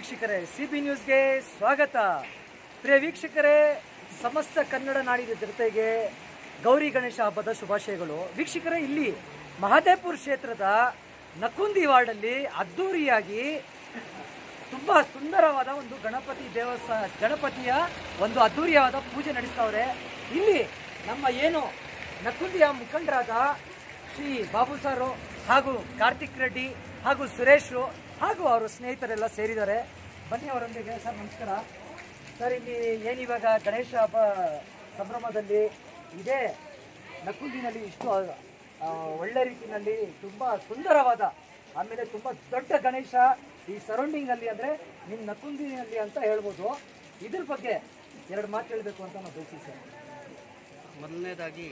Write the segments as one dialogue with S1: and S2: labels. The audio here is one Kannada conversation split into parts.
S1: ವೀಕ್ಷಕರೇ ಸಿ ಬಿ ನ್ಯೂಸ್ಗೆ ಸ್ವಾಗತ ಪ್ರಿಯ ವೀಕ್ಷಕರೇ ಸಮಸ್ತ ಕನ್ನಡ ನಾಡಿನ ಜೊತೆಗೆ ಗೌರಿ ಗಣೇಶ ಹಬ್ಬದ ಶುಭಾಶಯಗಳು ವೀಕ್ಷಕರೇ ಇಲ್ಲಿ ಮಹದೇಪುರ ಕ್ಷೇತ್ರದ ನಕುಂದಿ ವಾರ್ಡಲ್ಲಿ ಅದ್ದೂರಿಯಾಗಿ ತುಂಬಾ ಸುಂದರವಾದ ಒಂದು ಗಣಪತಿ ದೇವಸ್ಥಾನ ಗಣಪತಿಯ ಒಂದು ಅದ್ದೂರಿಯಾದ ಪೂಜೆ ನಡೆಸ್ತವ್ರೆ ಇಲ್ಲಿ ನಮ್ಮ ಏನು ನಕುಂದಿಯ ಮುಖಂಡರಾದ ಶ್ರೀ ಬಾಬು ಸಾರು ಹಾಗೂ ಕಾರ್ತಿಕ್ ರೆಡ್ಡಿ ಹಾಗೂ ಸುರೇಶ್ ಹಾಗೂ ಅವರ ಸ್ನೇಹಿತರೆಲ್ಲ ಸೇರಿದ್ದಾರೆ ಬನ್ನಿ ಅವರೊಂದಿಗೆ ಸರ್ ನಮಸ್ಕಾರ ಸರ್ ಇಲ್ಲಿ ಏನಿವಾಗ ಗಣೇಶ ಹಬ್ಬ ಸಂಭ್ರಮದಲ್ಲಿ ಇದೇ ನಕುಂದಿನಲ್ಲಿ ಇಷ್ಟು ಆ, ಒಳ್ಳೆ ರೀತಿಯಲ್ಲಿ ತುಂಬಾ ಸುಂದರವಾದ ಆಮೇಲೆ ತುಂಬಾ ದೊಡ್ಡ ಗಣೇಶ ಈ ಸರೌಂಡಿಂಗ್ ಅಲ್ಲಿ ಅಂದ್ರೆ ನಿಮ್ ನಕುಂದಿನಲ್ಲಿ ಅಂತ ಹೇಳ್ಬೋದು ಇದ್ರ ಬಗ್ಗೆ ಎರಡು ಮಾತು ಹೇಳ್ಬೇಕು ಅಂತ ನಾವು ಬಯಸಿ ಸರ್
S2: ಮೊದಲನೇದಾಗಿ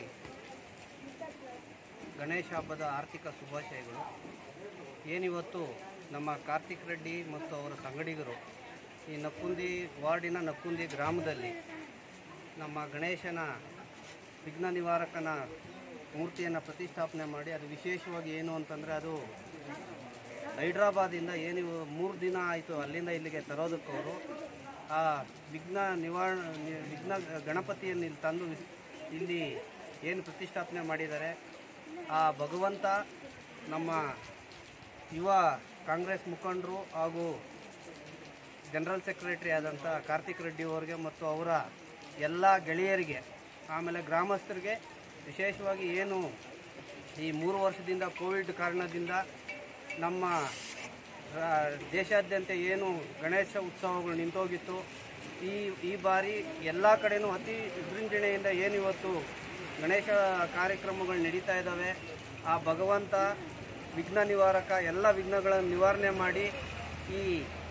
S2: ಗಣೇಶ ಹಬ್ಬದ ಆರ್ಥಿಕ ಶುಭಾಶಯಗಳು ಏನಿವತ್ತು ನಮ್ಮ ಕಾರ್ತಿಕ್ ರೆಡ್ಡಿ ಮತ್ತು ಅವರ ಸಂಗಡಿಗರು ಈ ನಕ್ಕುಂದಿ ವಾರ್ಡಿನ ನಕ್ಕುಂದಿ ಗ್ರಾಮದಲ್ಲಿ ನಮ್ಮ ಗಣೇಶನ ವಿಘ್ನ ನಿವಾರಕನ ಮೂರ್ತಿಯನ್ನು ಪ್ರತಿಷ್ಠಾಪನೆ ಮಾಡಿ ಅದು ವಿಶೇಷವಾಗಿ ಏನು ಅಂತಂದರೆ ಅದು ಹೈದ್ರಾಬಾದಿಂದ ಏನು ಮೂರು ದಿನ ಆಯಿತು ಅಲ್ಲಿಂದ ಇಲ್ಲಿಗೆ ತರೋದಕ್ಕವರು ಆ ವಿಘ್ನ ನಿವಾರ ನಿ- ವಿಘ್ನ ಗಣಪತಿಯನ್ನು ಇಲ್ಲಿ ತಂದು ವಿಸ್- ಇಲ್ಲಿ ಏನು ಪ್ರತಿಷ್ಠಾಪನೆ ಮಾಡಿದ್ದಾರೆ ಆ ಭಗವಂತ ನಮ್ಮ ಯುವ ಕಾಂಗ್ರೆಸ್ ಮುಖಂಡರು ಹಾಗೂ ಜನರಲ್ ಸೆಕ್ರೆಟರಿ ಆದಂಥ ಕಾರ್ತಿಕ್ ರೆಡ್ಡಿ ಅವರಿಗೆ ಮತ್ತು ಅವರ ಎಲ್ಲ ಗೆಳೆಯರಿಗೆ ಆಮೇಲೆ ಗ್ರಾಮಸ್ಥರಿಗೆ ವಿಶೇಷವಾಗಿ ಏನು ಈ ಮೂರು ವರ್ಷದಿಂದ ಕೋವಿಡ್ ಕಾರಣದಿಂದ ನಮ್ಮ ರಾ- ದೇಶಾದ್ಯಂತ ಏನು ಗಣೇಶ ಉತ್ಸವಗಳು ನಿಂತೋಗಿತ್ತು ಈ ಈ ಬಾರಿ ಎಲ್ಲ ಕಡೆನೂ ಅತಿ ವಿಜೃಂಭಣೆಯಿಂದ ಏನು ಇವತ್ತು ಗಣೇಶ ಕಾರ್ಯಕ್ರಮಗಳು ನಡೀತಾ ಇದ್ದಾವೆ ಆ ಭಗವಂತ ವಿಘ್ನ ನಿವಾರಕ ಎಲ್ಲ ವಿಘ್ನಗಳನ್ನು ನಿವಾರಣೆ ಮಾಡಿ ಈ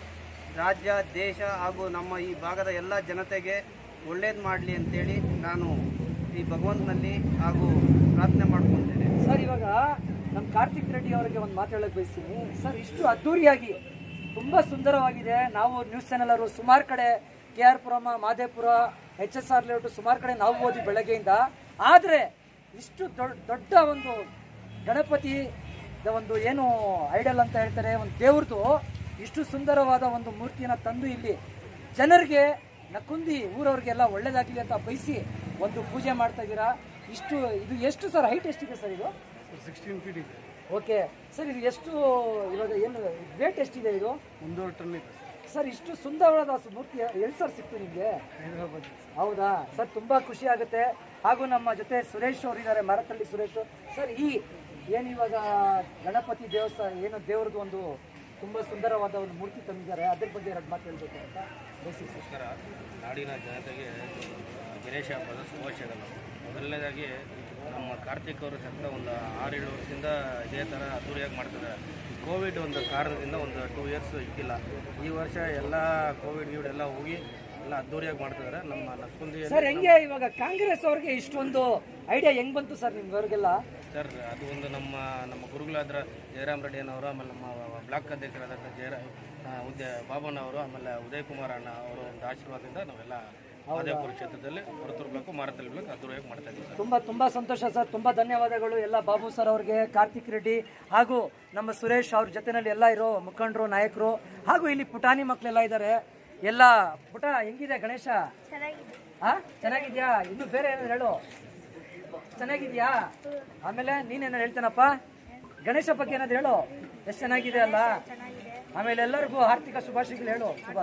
S2: ರಾಜ್ಯ ದೇಶ ಹಾಗೂ ನಮ್ಮ ಈ ಭಾಗದ ಎಲ್ಲ ಜನತೆಗೆ ಒಳ್ಳೇದು ಮಾಡಲಿ ಅಂತೇಳಿ ನಾನು ಈ ಭಗವಂತನಲ್ಲಿ ಹಾಗೂ ಪ್ರಾರ್ಥನೆ ಮಾಡ್ಕೊತೇನೆ
S1: ಸರ್ ಇವಾಗ ನಮ್ಮ ಕಾರ್ತಿಕ್ ರೆಡ್ಡಿ ಅವರಿಗೆ ಒಂದು ಮಾತು ಹೇಳಕ್ ಬಯಸ್ತೀನಿ ಸರ್ ಇಷ್ಟು ಅದ್ದೂರಿಯಾಗಿ ತುಂಬಾ ಸುಂದರವಾಗಿದೆ ನಾವು ನ್ಯೂಸ್ ಚಾನೆಲ್ ಅವರು ಸುಮಾರು ಕಡೆ K R Puram Madepura H S R layout ಸುಮಾರು ಕಡೆ ನಾವು ಓದಿ ಬೆಳಗ್ಗೆಯಿಂದ ಆದ್ರೆ ಇಷ್ಟು ದೊಡ್ಡ ದೊಡ್ಡ ಒಂದು ಗಣಪತಿ ದ ಒಂದು ಏನು ಐಡಲ್ ಅಂತ ಹೇಳ್ತಾರೆ ಒಂದು ದೇವ್ರದ್ದು ಇಷ್ಟು ಸುಂದರವಾದ ಒಂದು ಮೂರ್ತಿಯನ್ನ ತಂದು ಇಲ್ಲಿ ಜನರಿಗೆ ನಕುಂದಿ ಊರವ್ರಿಗೆಲ್ಲ ಒಳ್ಳೇದಾಗ್ಲಿ ಅಂತ ಬಯಸಿ ಒಂದು ಪೂಜೆ ಮಾಡ್ತಾ ಇದ್ದೀರಾ ಇಷ್ಟು ಇದು ಎಷ್ಟು ಸರ್ ಹೈಟ್ ಎಷ್ಟಿದೆ ಸರ್ ಇದು
S2: ಸಿಕ್ಸ್ಟೀನ್ ಫೀಟ್ ಇದೆ
S1: ಓಕೆ ಸರ್ ಇದು ಎಷ್ಟು ಇವಾಗ ಏನು ವೇಟ್ ಎಷ್ಟಿದೆ ಇದು
S2: ಒಂದೂವರೆ ಟನ್ ಇದೆ
S1: ಸರ್ ಇಷ್ಟು ಸುಂದರವಾದ ಸು- ಮೂರ್ತಿ ಎಲ್ಲಿ ಸರ್ ಸಿಕ್ತು ನಿಮಗೆ
S2: ಹೈದರಾಬಾದ್
S1: ಹೌದಾ ಸರ್ ತುಂಬಾ ಖುಷಿ ಆಗುತ್ತೆ ಹಾಗೂ ನಮ್ಮ ಜೊತೆ ಸುರೇಶ್ ಅವರಿದ್ದಾರೆ ಮರತಳ್ಳಿ ಸುರೇಶ್ ಸರ್ ಈ ಏನು ಇವಾಗ ಗಣಪತಿ ದೇವಸ್ಥಾನ ಏನು ದೇವ್ರದ್ದು ಒಂದು ತುಂಬಾ ಸುಂದರವಾದ ಒಂದು ಮೂರ್ತಿ ತಂದಿದ್ದಾರೆ ಅದ್ರ ಬಗ್ಗೆ ಎರಡು ಮಾತು ಹೇಳ್ಬೇಕು ಅಂತ ಬಯಸಿ ಸರ್
S3: ನಮಸ್ಕಾರ ನಾಡಿನ ಜನತೆಗೆ ಗಣೇಶ ಹಬ್ಬದ ಶುಭಾಶಯಗಳು ಮೊದಲನೇದಾಗಿ ನಮ್ಮ ಕಾರ್ತಿಕ್ ಅವರು ಸತ್ತ ಒಂದು ಆರೇಳು ವರ್ಷದಿಂದ ಇದೇ ಥರ ಅದ್ದೂರಿಯಾಗಿ ಮಾಡ್ತಿದ್ದಾರೆ ಕೋವಿಡ್ ಒಂದು ಕಾರಣದಿಂದ ಒಂದು ಟೂ ಇಯರ್ಸ್ ಇಕ್ಕಿಲ್ಲ ಈ ವರ್ಷ ಎಲ್ಲ ಕೋವಿಡ್ ಗೀವಿಡ್ ಎಲ್ಲ ಹೋಗಿ ಎಲ್ಲ ಅದ್ದೂರಿಯಾಗಿ ಮಾಡ್ತಿದ್ದಾರೆ ನಮ್ಮ ನಕ್ಕುಂದಿಯಲ್ಲಿ
S1: ಸರ್ ಹೆಂಗೆ ಇವಾಗ ಕಾಂಗ್ರೆಸ್ ಅವ್ರಿಗೆ ಇಷ್ಟೊಂದು ಐಡಿಯಾ ಹೆಂಗ್ ಬಂತು ಸರ್ ನಿಮ್ವರೆಗೆಲ್ಲ
S3: ಸರ್ ಅದು ಒಂದು ನಮ್ಮ ನಮ್ಮ ಗುರುಗಳಾದ್ರ ಜಯರಾಮ್ ರೆಡ್ಡಿ ಅನ್ನೋರು ಆಮೇಲೆ ನಮ್ಮ ಬ್ಲಾಕ್ ಅಧ್ಯಕ್ಷರಾದಂಥ ಜಯರಾ ಆ, ಉದಯ ಬಾಬಣ್ಣ ಅವರು ಆಮೇಲೆ ಉದಯ್ ಕುಮಾರ್ ಅಣ್ಣ ಅವರ ಒಂದು ಆಶೀರ್ವಾದದಿಂದ ನಾವೆಲ್ಲ ಮಾದೇಪುರ ಕ್ಷೇತ್ರದಲ್ಲಿ ಹೊರತೂರು ಬ್ಲಾಕು ಮಾರತಳ್ಳಿ ಬ್ಲಾಕ್ ಅದ್ದೂರಿಯಾಗಿ ಮಾಡ್ತಾ ಇದ್ದೀವಿ ಸರ್
S1: ತುಂಬಾ ತುಂಬಾ ಸಂತೋಷ ಸರ್ ತುಂಬಾ ಧನ್ಯವಾದಗಳು ಎಲ್ಲ ಬಾಬು ಸರ್ ಅವ್ರಿಗೆ ಕಾರ್ತಿಕ್ ರೆಡ್ಡಿ ಹಾಗೂ ನಮ್ಮ ಸುರೇಶ್ ಅವ್ರ ಜೊತೆನಲ್ಲಿ ಎಲ್ಲ ಇರೋ ಮುಖಂಡರು ನಾಯಕರು ಹಾಗೂ ಇಲ್ಲಿ ಪುಟಾಣಿ ಮಕ್ಕಳೆಲ್ಲ ಇದ್ದಾರೆ ಎಲ್ಲ ಪುಟ ಹೆಂಗಿದೆ ಗಣೇಶ ಹಾ ಚೆನ್ನಾಗಿದ್ಯಾ ಇನ್ನು ಬೇರೆ ಏನಾದ್ರು ಹೇಳು ಚೆನ್ನಾಗಿದ್ಯಾ ಆಮೇಲೆ ನೀನೇನಾದ್ರು ಹೇಳ್ತೇನಪ್ಪ ಗಣೇಶ ಬಗ್ಗೆ ಏನಾದ್ರು ಹೇಳು ಎಷ್ಟು ಚೆನ್ನಾಗಿದೆ ಅಲ್ಲ ಆಮೇಲೆ ಎಲ್ಲರಿಗೂ ಆರ್ಥಿಕ ಶುಭಾಶಯಗಳು ಹೇಳು ಶುಭ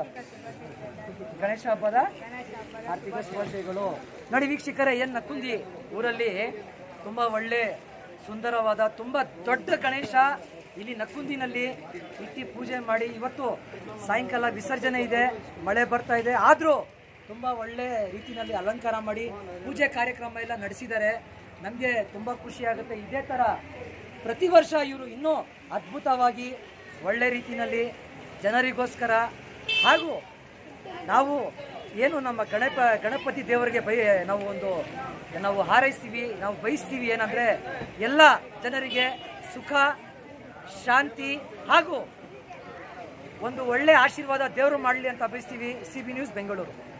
S1: ಗಣೇಶ ಹಬ್ಬದ ಆರ್ಥಿಕ ಶುಭಾಶಯಗಳು ನೋಡಿ ವೀಕ್ಷಕರೇ ಏನ್ ನಕ್ಕುಂದಿ ಊರಲ್ಲಿ ತುಂಬಾ ಒಳ್ಳೆ ಸುಂದರವಾದ ತುಂಬಾ ದೊಡ್ಡ ಗಣೇಶ ಇಲ್ಲಿ ನಕ್ಕುಂದಿನಲ್ಲಿ ಇಟ್ಟಿ ಪೂಜೆ ಮಾಡಿ ಇವತ್ತು ಸಾಯಂಕಾಲ ವಿಸರ್ಜನೆ ಇದೆ ಮಳೆ ಬರ್ತಾ ಇದೆ ಆದ್ರೂ ತುಂಬಾ ಒಳ್ಳೆ ರೀತಿನಲ್ಲಿ ಅಲಂಕಾರ ಮಾಡಿ ಪೂಜೆ ಕಾರ್ಯಕ್ರಮ ಎಲ್ಲ ನಡೆಸಿದ್ದಾರೆ ನಮಗೆ ತುಂಬಾ ಖುಷಿ ಆಗುತ್ತೆ ಇದೇ ತರ ಪ್ರತಿ ವರ್ಷ ಇವರು ಇನ್ನೂ ಅದ್ಭುತವಾಗಿ ಒಳ್ಳೆ ರೀತಿನಲ್ಲಿ ಜನರಿಗೋಸ್ಕರ ಹಾಗೂ ನಾವು ಏನು ನಮ್ಮ ಗಣಪ ಗಣಪತಿ ದೇವರಿಗೆ ಬೈ ನಾವು ಒಂದು ನಾವು ಹಾರೈಸ್ತೀವಿ ನಾವು ಬಯಸ್ತೀವಿ ಏನಂದ್ರೆ ಎಲ್ಲ ಜನರಿಗೆ ಸುಖ ಶಾಂತಿ ಹಾಗೂ ಒಂದು ಒಳ್ಳೆ ಆಶೀರ್ವಾದ ದೇವರು ಮಾಡಲಿ ಅಂತ ಬಯಸ್ತೀವಿ ಸಿ ಬಿ ನ್ಯೂಸ್ ಬೆಂಗಳೂರು